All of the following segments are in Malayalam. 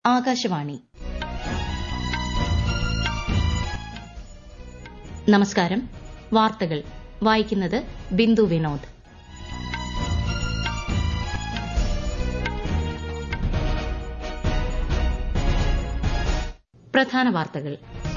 ആകാശവാണി നമസ്കാരം വാർത്തകൾ വായിക്കുന്നത് ബിന്ദു വിനോദ് പ്രധാന വാർത്തകൾ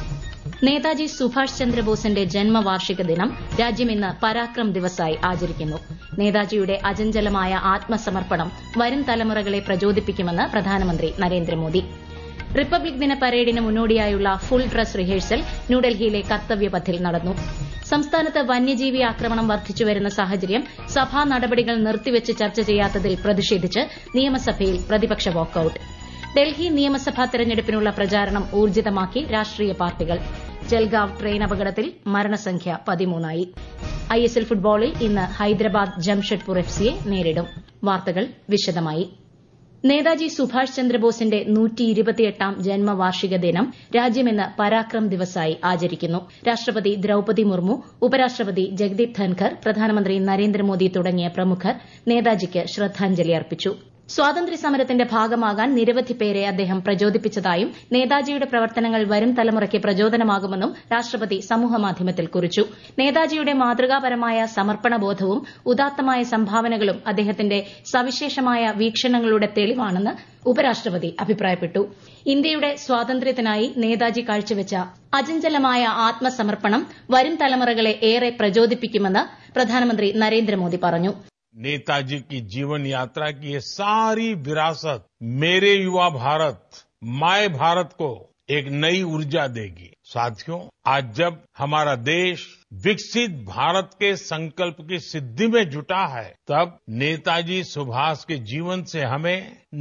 നേതാജി സുഭാഷ് ചന്ദ്രബോസിന്റെ ജന്മവാർഷിക ദിനം രാജ്യം ഇന്ന് പരാക്രം ദിവസായി ആചരിക്കുന്നു നേതാജിയുടെ അചഞ്ചലമായ ആത്മസമർപ്പണം വരും തലമുറകളെ പ്രചോദിപ്പിക്കുമെന്ന് പ്രധാനമന്ത്രി നരേന്ദ്രമോദി റിപ്പബ്ലിക് ദിന പരേഡിന് മുന്നോടിയായുള്ള ഫുൾ ഡ്രസ് റിഹേഴ്സൽ ന്യൂഡൽഹിയിലെ കർത്തവ്യപഥിൽ നടന്നു സംസ്ഥാനത്ത് വന്യജീവി ആക്രമണം വർദ്ധിച്ചുവരുന്ന സാഹചര്യം സഭാ നടപടികൾ നിർത്തിവച്ച് ചർച്ച ചെയ്യാത്തതിൽ പ്രതിഷേധിച്ച് നിയമസഭയിൽ പ്രതിപക്ഷ വാക്കൌട്ട് ഡൽഹി നിയമസഭാ തെരഞ്ഞെടുപ്പിനുള്ള പ്രചാരണം ഊർജിതമാക്കി രാഷ്ട്രീയ പാർട്ടികൾ ജൽഗാവ് ട്രെയിൻ അപകടത്തിൽ മരണസംഖ്യ പതിമൂന്നായി ഐഎസ്എൽ ഫുട്ബോളിൽ ഇന്ന് ഹൈദരാബാദ് ജംഷഡ്പൂർ എഫ്സിയെ നേരിടും വാർത്തകൾ വിശദമായി നേതാജി സുഭാഷ് ചന്ദ്രബോസിന്റെ നൂറ്റിയിരുപത്തിയെട്ടാം ജന്മവാർഷിക ദിനം രാജ്യം ഇന്ന് പരാക്രം ദിവസായി ആചരിക്കുന്നു രാഷ്ട്രപതി ദ്രൌപതി മുർമു ഉപരാഷ്ട്രപതി ജഗ്ദീപ് ധൻഖർ പ്രധാനമന്ത്രി നരേന്ദ്രമോദി തുടങ്ങിയ പ്രമുഖർ നേതാജിക്ക് ശ്രദ്ധാഞ്ജലി അർപ്പിച്ചു സ്വാതന്ത്ര്യ സമരത്തിന്റെ ഭാഗമാകാൻ നിരവധി പേരെ അദ്ദേഹം പ്രചോദിപ്പിച്ചതായും നേതാജിയുടെ പ്രവർത്തനങ്ങൾ വരും തലമുറയ്ക്ക് പ്രചോദനമാകുമെന്നും രാഷ്ട്രപതി സമൂഹമാധ്യമത്തിൽ കുറിച്ചു നേതാജിയുടെ മാതൃകാപരമായ സമർപ്പണബോധവും ഉദാത്തമായ സംഭാവനകളും അദ്ദേഹത്തിന്റെ സവിശേഷമായ വീക്ഷണങ്ങളുടെ തെളിവാണെന്ന് ഉപരാഷ്ട്രപതി അഭിപ്രായപ്പെട്ടു ഇന്ത്യയുടെ സ്വാതന്ത്ര്യത്തിനായി നേതാജി കാഴ്ചവെച്ച അചഞ്ചലമായ ആത്മസമർപ്പണം വരും തലമുറകളെ ഏറെ പ്രചോദിപ്പിക്കുമെന്ന് പ്രധാനമന്ത്രി നരേന്ദ്രമോദി പറഞ്ഞു नेताजी की जीवन यात्रा की ये सारी विरासत मेरे युवा भारत माय भारत को एक नई ऊर्जा देगी साथियों आज जब हमारा देश विकसित भारत के संकल्प की सिद्धि में जुटा है तब नेताजी सुभाष के जीवन से हमें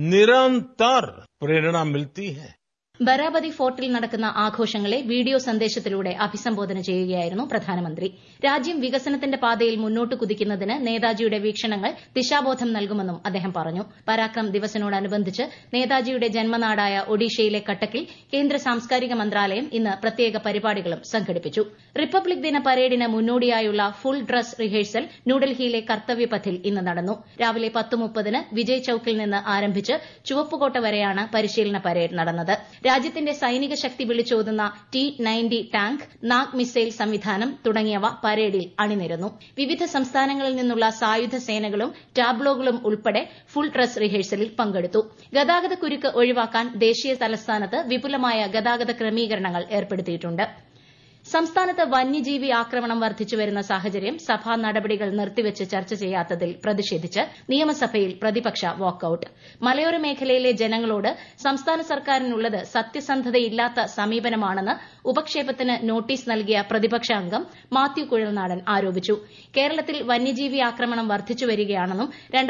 निरंतर प्रेरणा मिलती है ബരാബതി ഫോർട്ടിൽ നടക്കുന്ന ആഘോഷങ്ങളെ വീഡിയോ സന്ദേശത്തിലൂടെ അഭിസംബോധന ചെയ്യുകയായിരുന്നു പ്രധാനമന്ത്രി രാജ്യം വികസനത്തിന്റെ പാതയിൽ മുന്നോട്ട് കുതിക്കുന്നതിന് നേതാജിയുടെ വീക്ഷണങ്ങൾ ദിശാബോധം നൽകുമെന്നും അദ്ദേഹം പറഞ്ഞു പരാക്രം ദിവസിനോടനുബന്ധിച്ച് നേതാജിയുടെ ജന്മനാടായ ഒഡീഷയിലെ കട്ടക്കിൽ കേന്ദ്ര സാംസ്കാരിക മന്ത്രാലയം ഇന്ന് പ്രത്യേക പരിപാടികളും സംഘടിപ്പിച്ചു റിപ്പബ്ലിക് ദിന പരേഡിന് മുന്നോടിയായുള്ള ഫുൾ ഡ്രസ് റിഹേഴ്സൽ ന്യൂഡൽഹിയിലെ കർത്തവ്യപഥിൽ ഇന്ന് നടന്നു രാവിലെ പത്ത് മുപ്പതിന് വിജയ് ചൌക്കിൽ നിന്ന് ആരംഭിച്ച് ചുവപ്പുകോട്ട വരെയാണ് പരിശീലന പരേഡ് നടന്നത് രാജ്യത്തിന്റെ സൈനിക ശക്തി വിളിച്ചോതുന്ന T ninety tank Nag missile സംവിധാനം തുടങ്ങിയവ പരേഡിൽ അണിനിരന്നു വിവിധ സംസ്ഥാനങ്ങളിൽ നിന്നുള്ള സായുധ സേനകളും ടാബ്ലോകളും ഉൾപ്പെടെ ഫുൾ ഡ്രസ് റിഹേഴ്സലിൽ പങ്കെടുത്തു ഗതാഗത കുരുക്ക് ഒഴിവാക്കാൻ ദേശീയ തലസ്ഥാനത്ത് വിപുലമായ ഗതാഗത ക്രമീകരണങ്ങൾ ഏർപ്പെടുത്തിയിട്ടുണ്ട് സംസ്ഥാനത്ത് വന്യജീവി ആക്രമണം വർദ്ധിച്ചുവരുന്ന സാഹചര്യം സഭാ നടപടികൾ നിർത്തിവച്ച് ചർച്ച ചെയ്യാത്തതിൽ പ്രതിഷേധിച്ച് നിയമസഭയിൽ പ്രതിപക്ഷ വാക്കൌട്ട് മലയോര മേഖലയിലെ ജനങ്ങളോട് സംസ്ഥാന സർക്കാരിനുള്ളത് സത്യസന്ധതയില്ലാത്ത സമീപനമാണെന്ന് ഉപക്ഷേപത്തിന് നോട്ടീസ് നൽകിയ പ്രതിപക്ഷ അംഗം മാത്യു കുഴൽനാടൻ ആരോപിച്ചു കേരളത്തിൽ വന്യജീവി ആക്രമണം വർദ്ധിച്ചുവരികയാണെന്നും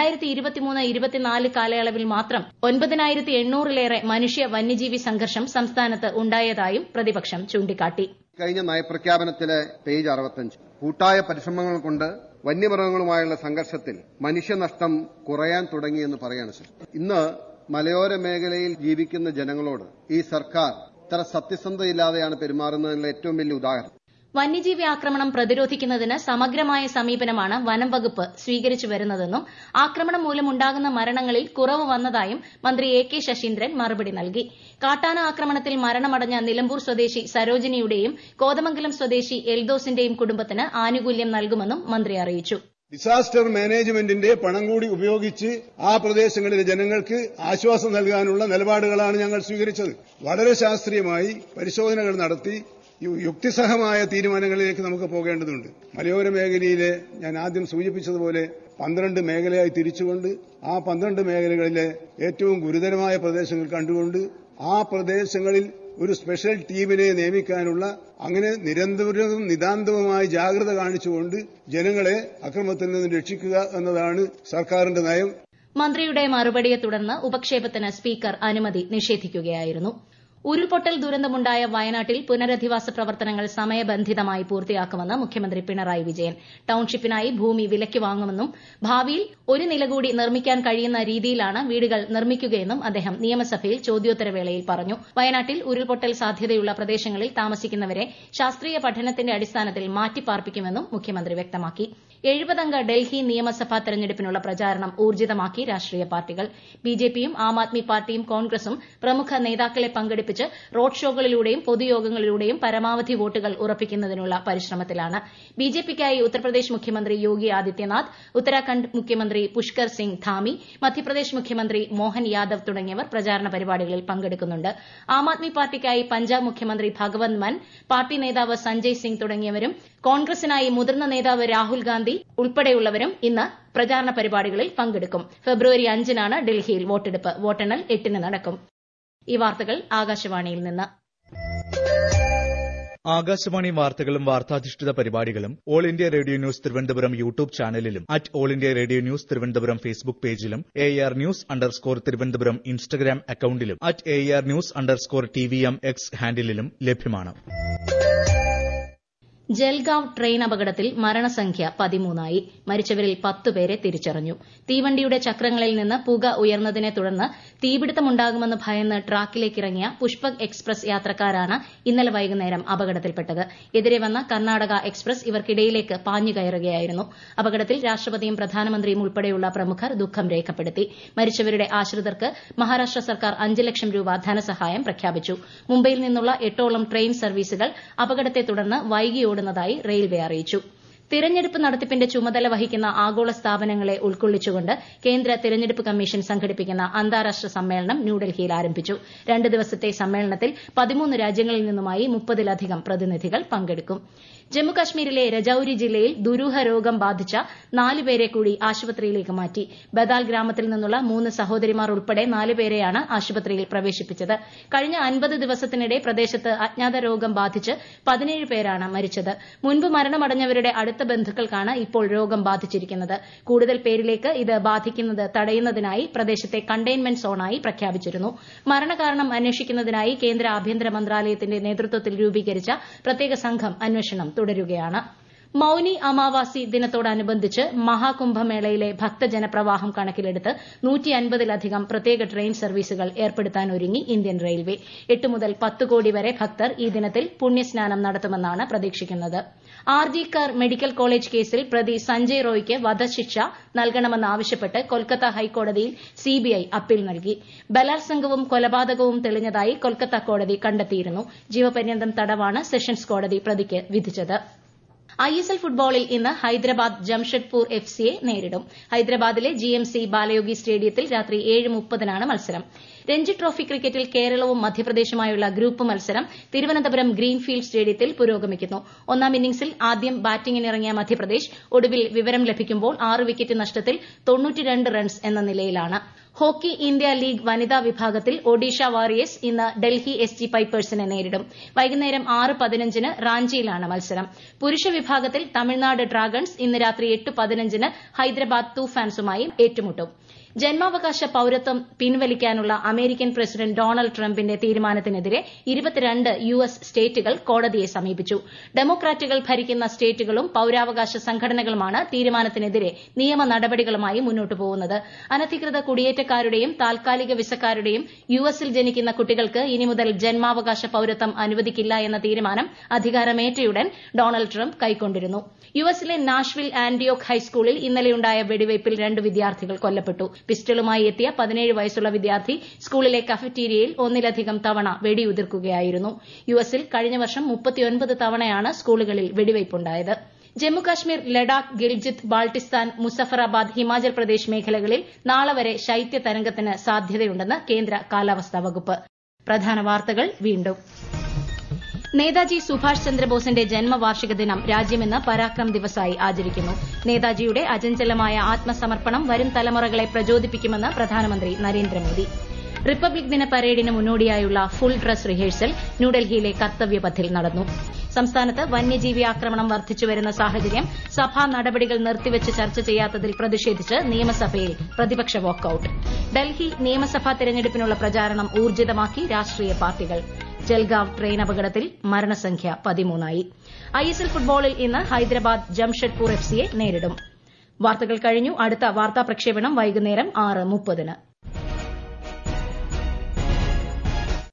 കാലയളവിൽ മാത്രം ഒൻപതിനായിരത്തി എണ്ണൂറിലേറെ മനുഷ്യ വന്യജീവി സംഘർഷം സംസ്ഥാനത്ത് ഉണ്ടായതായും പ്രതിപക്ഷം ചൂണ്ടിക്കാട്ടി കഴിഞ്ഞ നയപ്രഖ്യാപനത്തിലെ പേജ് അറുപത്തഞ്ച് കൂട്ടായ പരിശ്രമങ്ങൾ കൊണ്ട് വന്യമൃഗങ്ങളുമായുള്ള സംഘർഷത്തിൽ മനുഷ്യനഷ്ടം കുറയാൻ തുടങ്ങിയെന്ന് പറയാണ് സർ ഇന്ന് മലയോര മേഖലയിൽ ജീവിക്കുന്ന ജനങ്ങളോട് ഈ സർക്കാർ ഇത്ര സത്യസന്ധതയില്ലാതെയാണ് പെരുമാറുന്നതിനുള്ള ഏറ്റവും വലിയ ഉദാഹരണം വന്യജീവി ആക്രമണം പ്രതിരോധിക്കുന്നതിന് സമഗ്രമായ സമീപനമാണ് വനം വകുപ്പ് സ്വീകരിച്ചു വരുന്നതെന്നും ആക്രമണം മൂലമുണ്ടാകുന്ന മരണങ്ങളിൽ കുറവ് വന്നതായും മന്ത്രി എ കെ ശശീന്ദ്രൻ മറുപടി നൽകി കാട്ടാന ആക്രമണത്തിൽ മരണമടഞ്ഞ നിലമ്പൂർ സ്വദേശി സരോജിനിയുടെയും കോതമംഗലം സ്വദേശി എൽദോസിന്റെയും കുടുംബത്തിന് ആനുകൂല്യം നൽകുമെന്നും മന്ത്രി അറിയിച്ചു ഡിസാസ്റ്റർ മാനേജ്മെന്റിന്റെ പണം കൂടി ഉപയോഗിച്ച് ആ പ്രദേശങ്ങളിലെ ജനങ്ങൾക്ക് ആശ്വാസം നൽകാനുള്ള നിലപാടുകളാണ് ഞങ്ങൾ സ്വീകരിച്ചത് വളരെ ശാസ്ത്രീയമായി പരിശോധനകൾ നടത്തി യുക്തിസഹമായ തീരുമാനങ്ങളിലേക്ക് നമുക്ക് പോകേണ്ടതുണ്ട് മലയോര മേഖലയിലെ ഞാൻ ആദ്യം സൂചിപ്പിച്ചതുപോലെ പന്ത്രണ്ട് മേഖലയായി തിരിച്ചുകൊണ്ട് ആ പന്ത്രണ്ട് മേഖലകളിലെ ഏറ്റവും ഗുരുതരമായ പ്രദേശങ്ങൾ കണ്ടുകൊണ്ട് ആ പ്രദേശങ്ങളിൽ ഒരു സ്പെഷ്യൽ ടീമിനെ നിയമിക്കാനുള്ള അങ്ങനെ നിരന്തരവും നിതാന്തവുമായി ജാഗ്രത കാണിച്ചുകൊണ്ട് ജനങ്ങളെ അക്രമത്തിൽ നിന്ന് രക്ഷിക്കുക എന്നതാണ് സർക്കാരിന്റെ നയം മന്ത്രിയുടെ മറുപടിയെ തുടർന്ന് ഉപക്ഷേപത്തിന് സ്പീക്കർ അനുമതി നിഷേധിക്കുകയായിരുന്നു ഉരുൾപൊട്ടൽ ദുരന്തമുണ്ടായ വയനാട്ടിൽ പുനരധിവാസ പ്രവർത്തനങ്ങൾ സമയബന്ധിതമായി പൂർത്തിയാക്കുമെന്ന് മുഖ്യമന്ത്രി പിണറായി വിജയൻ ടൌൺഷിപ്പിനായി ഭൂമി വിലയ്ക്ക് വാങ്ങുമെന്നും ഭാവിയിൽ ഒരു നില കൂടി നിർമ്മിക്കാൻ കഴിയുന്ന രീതിയിലാണ് വീടുകൾ നിർമ്മിക്കുകയെന്നും അദ്ദേഹം നിയമസഭയിൽ ചോദ്യോത്തരവേളയിൽ പറഞ്ഞു വയനാട്ടിൽ ഉരുൾപൊട്ടൽ സാധ്യതയുള്ള പ്രദേശങ്ങളിൽ താമസിക്കുന്നവരെ ശാസ്ത്രീയ പഠനത്തിന്റെ അടിസ്ഥാനത്തിൽ മാറ്റിപ്പാർപ്പിക്കുമെന്നും മുഖ്യമന്ത്രി വ്യക്തമാക്കി എഴുപതംഗ ഡൽഹി നിയമസഭാ തെരഞ്ഞെടുപ്പിനുള്ള പ്രചാരണം ഊർജിതമാക്കി രാഷ്ട്രീയ പാർട്ടികൾ ബിജെപിയും ആം ആദ്മി പാർട്ടിയും കോൺഗ്രസും പ്രമുഖ നേതാക്കളെ പങ്കെടുപ്പിച്ച് റോഡ് ഷോകളിലൂടെയും പൊതുയോഗങ്ങളിലൂടെയും പരമാവധി വോട്ടുകൾ ഉറപ്പിക്കുന്നതിനുള്ള പരിശ്രമത്തിലാണ് ബിജെപിക്കായി ഉത്തർപ്രദേശ് മുഖ്യമന്ത്രി യോഗി ആദിത്യനാഥ് ഉത്തരാഖണ്ഡ് മുഖ്യമന്ത്രി പുഷ്കർ സിംഗ് ധാമി മധ്യപ്രദേശ് മുഖ്യമന്ത്രി മോഹൻ യാദവ് തുടങ്ങിയവർ പ്രചാരണ പരിപാടികളിൽ പങ്കെടുക്കുന്നുണ്ട് ആം ആദ്മി പാർട്ടിക്കായി പഞ്ചാബ് മുഖ്യമന്ത്രി ഭഗവന്ത് മാൻ പാർട്ടി നേതാവ് സഞ്ജയ് സിംഗ് തുടങ്ങിയവരും കോൺഗ്രസിനായി മുതിർന്ന നേതാവ് രാഹുൽ ഗാന്ധി ഉൾപ്പെടെയുള്ളവരും ഇന്ന് പ്രചാരണ പരിപാടികളിൽ പങ്കെടുക്കും ഫെബ്രുവരി അഞ്ചിനാണ് ഡൽഹിയിൽ വോട്ടെടുപ്പ് വോട്ടെണ്ണൽ എട്ടിന് നടക്കും ഈ വാർത്തകൾ ആകാശവാണിയിൽ നിന്ന് ആകാശവാണി വാർത്തകളും വാർത്താധിഷ്ഠിത പരിപാടികളും all India radio news Thiruvananthapuram YouTube ചാനലിലും at all India radio news Thiruvananthapuram Facebook പേജിലും A R news underscore Thiruvananthapuram Instagram അക്കൌണ്ടിലും at A R news underscore T V M X ഹാൻഡിലും ലഭ്യമാണ് ജൽഗാവ് ട്രെയിൻ അപകടത്തിൽ മരണസംഖ്യ പതിമൂന്നായി മരിച്ചവരിൽ പത്തുപേരെ തിരിച്ചറിഞ്ഞു തീവണ്ടിയുടെ ചക്രങ്ങളിൽ നിന്ന് പുക ഉയർന്നതിനെ തുടർന്ന് തീപിടുത്തമുണ്ടാകുമെന്ന് ഭയന്ന് ട്രാക്കിലേക്കിറങ്ങിയ പുഷ്പക് എക്സ്പ്രസ് യാത്രക്കാരാണ് ഇന്നലെ വൈകുന്നേരം അപകടത്തിൽപ്പെട്ടത് എതിരെ വന്ന കർണാടക എക്സ്പ്രസ് ഇവർക്കിടയിലേക്ക് പാഞ്ഞു കയറുകയായിരുന്നു അപകടത്തിൽ രാഷ്ട്രപതിയും പ്രധാനമന്ത്രിയും ഉൾപ്പെടെയുള്ള പ്രമുഖർ ദുഃഖം രേഖപ്പെടുത്തി മരിച്ചവരുടെ ആശ്രിതർക്ക് മഹാരാഷ്ട്ര സർക്കാർ അഞ്ച് ലക്ഷം രൂപ ധനസഹായം പ്രഖ്യാപിച്ചു മുംബൈയിൽ നിന്നുള്ള എട്ടോളം ട്രെയിൻ സർവീസുകൾ അപകടത്തെ തുടർന്ന് വൈകി ഓടുന്നതായി റെയിൽവേ അറിയിച്ചു തിരഞ്ഞെടുപ്പ് നടത്തിപ്പിന്റെ ചുമതല വഹിക്കുന്ന ആഗോള സ്ഥാപനങ്ങളെ ഉൾക്കൊള്ളിച്ചുകൊണ്ട് കേന്ദ്ര തിരഞ്ഞെടുപ്പ് കമ്മീഷൻ സംഘടിപ്പിക്കുന്ന അന്താരാഷ്ട്ര സമ്മേളനം ന്യൂഡൽഹിയിൽ ആരംഭിച്ചു രണ്ട് ദിവസത്തെ സമ്മേളനത്തിൽ പതിമൂന്ന് രാജ്യങ്ങളിൽ നിന്നുമായി മുപ്പതിലധികം പ്രതിനിധികൾ പങ്കെടുക്കും ജമ്മുകശ്മീരിലെ രജൌരി ജില്ലയിൽ ദുരൂഹ രോഗം ബാധിച്ച നാലുപേരെ കൂടി ആശുപത്രിയിലേക്ക് മാറ്റി ബദാൽ ഗ്രാമത്തിൽ നിന്നുള്ള മൂന്ന് സഹോദരിമാർ ഉൾപ്പെടെ നാലുപേരെയാണ് ആശുപത്രിയിൽ പ്രവേശിപ്പിച്ചത് കഴിഞ്ഞ അൻപത് ദിവസത്തിനിടെ പ്രദേശത്ത് അജ്ഞാത രോഗം ബാധിച്ച് പതിനേഴ് പേരാണ് മരിച്ചത് മുൻപ് മരണമടഞ്ഞവരുടെ അടുത്ത ബന്ധുക്കൾക്കാണ് ഇപ്പോൾ രോഗം ബാധിച്ചിരിക്കുന്നത് കൂടുതൽ പേരിലേക്ക് ഇത് ബാധിക്കുന്നത് തടയുന്നതിനായി പ്രദേശത്തെ കണ്ടെയ്ൻമെന്റ് സോണായി പ്രഖ്യാപിച്ചിരുന്നു മരണകാരണം അന്വേഷിക്കുന്നതിനായി കേന്ദ്ര ആഭ്യന്തര മന്ത്രാലയത്തിന്റെ നേതൃത്വത്തിൽ രൂപീകരിച്ച പ്രത്യേക സംഘം അന്വേഷണം തുടരുകയാണ് മൌനി അമാവാസി ദിനത്തോടനുബന്ധിച്ച് മഹാകുംഭമേളയിലെ ഭക്തജനപ്രവാഹം കണക്കിലെടുത്ത് നൂറ്റി അൻപതിലധികം പ്രത്യേക ട്രെയിൻ സർവീസുകൾ ഏർപ്പെടുത്താനൊരുങ്ങി ഇന്ത്യൻ റെയിൽവേ എട്ട് മുതൽ പത്ത് കോടി വരെ ഭക്തർ ഈ ദിനത്തിൽ പുണ്യസ്നാനം നടത്തുമെന്നാണ് പ്രതീക്ഷിക്കുന്നത് R G Kar medical college കേസിൽ പ്രതി സഞ്ജയ് റോയ്ക്ക് വധശിക്ഷ നൽകണമെന്നാവശ്യപ്പെട്ട് കൊൽക്കത്ത ഹൈക്കോടതിയിൽ സിബിഐ അപ്പീൽ നൽകി ബലാത്സംഗവും കൊലപാതകവും തെളിഞ്ഞതായി കൊൽക്കത്ത കോടതി കണ്ടെത്തിയിരുന്നു ജീവപര്യന്തം തടവാണ് സെഷൻസ് കോടതി പ്രതിക്ക് വിധിച്ചത് ഐ എസ് എൽ ഫുട്ബോളിൽ ഇന്ന് ഹൈദരാബാദ് ജംഷഡ്പൂർ എഫ് സിയെ നേരിടും ഹൈദരാബാദിലെ ജി എം സി ബാലയോഗി സ്റ്റേഡിയത്തിൽ രാത്രി ഏഴ് മുപ്പതിനാണ് മത്സരം രഞ്ജി ട്രോഫി ക്രിക്കറ്റിൽ കേരളവും മധ്യപ്രദേശുമായുള്ള ഗ്രൂപ്പ് മത്സരം തിരുവനന്തപുരം ഗ്രീൻഫീൽഡ് സ്റ്റേഡിയത്തിൽ പുരോഗമിക്കുന്നു ഒന്നാം ഇന്നിംഗ്സിൽ ആദ്യം ബാറ്റിംഗിനിറങ്ങിയ മധ്യപ്രദേശ് ഒടുവിൽ വിവരം ലഭിക്കുമ്പോൾ ആറ് വിക്കറ്റ് നഷ്ടത്തിൽ റൺസ് എന്ന നിലയിലാണ് ഹോക്കി ഇന്ത്യ ലീഗ് വനിതാ വിഭാഗത്തിൽ ഒഡീഷ വാറിയേഴ്സ് ഇന്ന് ഡൽഹി എസ് ജി പൈപ്പേഴ്സിനെ നേരിടും വൈകുന്നേരം ആറ് പതിനഞ്ചിന് റാഞ്ചിയിലാണ് മത്സരം പുരുഷ വിഭാഗത്തിൽ തമിഴ്നാട് ഡ്രാഗൺസ് ഇന്ന് രാത്രി എട്ട് പതിനഞ്ചിന് ഹൈദരാബാദ് തൂഫാൻസുമായി ഏറ്റുമുട്ടും ജന്മാവകാശ പൌരത്വം പിൻവലിക്കാനുള്ള അമേരിക്കൻ പ്രസിഡന്റ് ഡൊണാൾഡ് ട്രംപിന്റെ തീരുമാനത്തിനെതിരെ ഇരുപത്തിരണ്ട് യു എസ് സ്റ്റേറ്റുകൾ കോടതിയെ സമീപിച്ചു ഡെമോക്രാറ്റുകൾ ഭരിക്കുന്ന സ്റ്റേറ്റുകളും പൌരാവകാശ സംഘടനകളുമാണ് തീരുമാനത്തിനെതിരെ നിയമ നടപടികളുമായി മുന്നോട്ടു പോകുന്നത് അനധികൃത കുടിയേറ്റക്കാരുടെയും താൽക്കാലിക വിസക്കാരുടെയും യു എസിൽ ജനിക്കുന്ന കുട്ടികൾക്ക് ഇനി മുതൽ ജന്മാവകാശ പൌരത്വം അനുവദിക്കില്ല എന്ന തീരുമാനം അധികാരമേറ്റയുടൻ ഡൊണാൾഡ് ട്രംപ് കൈക്കൊണ്ടിരുന്നു യു എസിലെ നാഷ്വിൽ ആന്റിയോക് ഹൈസ്കൂളിൽ ഇന്നലെയുണ്ടായ വെടിവയ്പിൽ രണ്ട് വിദ്യാർത്ഥികൾ കൊല്ലപ്പെട്ടു പിസ്റ്റളുമായി എത്തിയ പതിനേഴ് വയസ്സുള്ള വിദ്യാർത്ഥി സ്കൂളിലെ കഫറ്റീരിയയിൽ ഒന്നിലധികം തവണ വെടിയുതിർക്കുകയായിരുന്നു യു എസിൽ കഴിഞ്ഞ വർഷം മുപ്പത്തിയൊൻപത് തവണയാണ് സ്കൂളുകളിൽ വെടിവയ്പുണ്ടായത് ജമ്മുകാശ്മീർ ലഡാക്ക് ഗിൽജിത്ത് ബാൾട്ടിസ്ഥാൻ മുസഫറാബാദ് ഹിമാചൽ പ്രദേശ് മേഖലകളിൽ നാളെ വരെ ശൈത്യ തരംഗത്തിന് സാധ്യതയുണ്ടെന്ന് കേന്ദ്ര കാലാവസ്ഥാ വകുപ്പ് പ്രധാന വാർത്തകൾ വീണ്ടും നേതാജി സുഭാഷ് ചന്ദ്രബോസിന്റെ ജന്മവാർഷിക ദിനം രാജ്യമിന്ന് പരാക്രം ദിവസായി ആചരിക്കുന്നു നേതാജിയുടെ അചഞ്ചലമായ ആത്മസമർപ്പണം വരും തലമുറകളെ പ്രചോദിപ്പിക്കുമെന്ന് പ്രധാനമന്ത്രി നരേന്ദ്രമോദി റിപ്പബ്ലിക് ദിന പരേഡിന് മുന്നോടിയായുള്ള ഫുൾ ഡ്രസ് റിഹേഴ്സൽ ന്യൂഡൽഹിയിലെ കർത്തവ്യപഥിൽ നടന്നു സംസ്ഥാനത്ത് വന്യജീവി ആക്രമണം വർദ്ധിച്ചുവരുന്ന സാഹചര്യം സഭാ നടപടികൾ നിർത്തിവച്ച് ചർച്ച ചെയ്യാത്തതിൽ പ്രതിഷേധിച്ച് നിയമസഭയിൽ പ്രതിപക്ഷ വാക്കൌട്ട് ഡൽഹി നിയമസഭാ തെരഞ്ഞെടുപ്പിനുള്ള പ്രചാരണം ഊർജിതമാക്കി രാഷ്ട്രീയ പാർട്ടികൾ ജൽഗാവ് ട്രെയിൻ അപകടത്തിൽ മരണസംഖ്യ പതിമൂന്നായി ഐഎസ്എൽ ഫുട്ബോളിൽ ഇന്ന് ഹൈദരാബാദ് ജംഷഡ്പൂർ എഫ് സിയെ നേരിടും വാർത്തകൾ കഴിഞ്ഞു അടുത്ത വാർത്താ പ്രക്ഷേപണം വൈകുന്നേരം ആറ് മുപ്പതിന്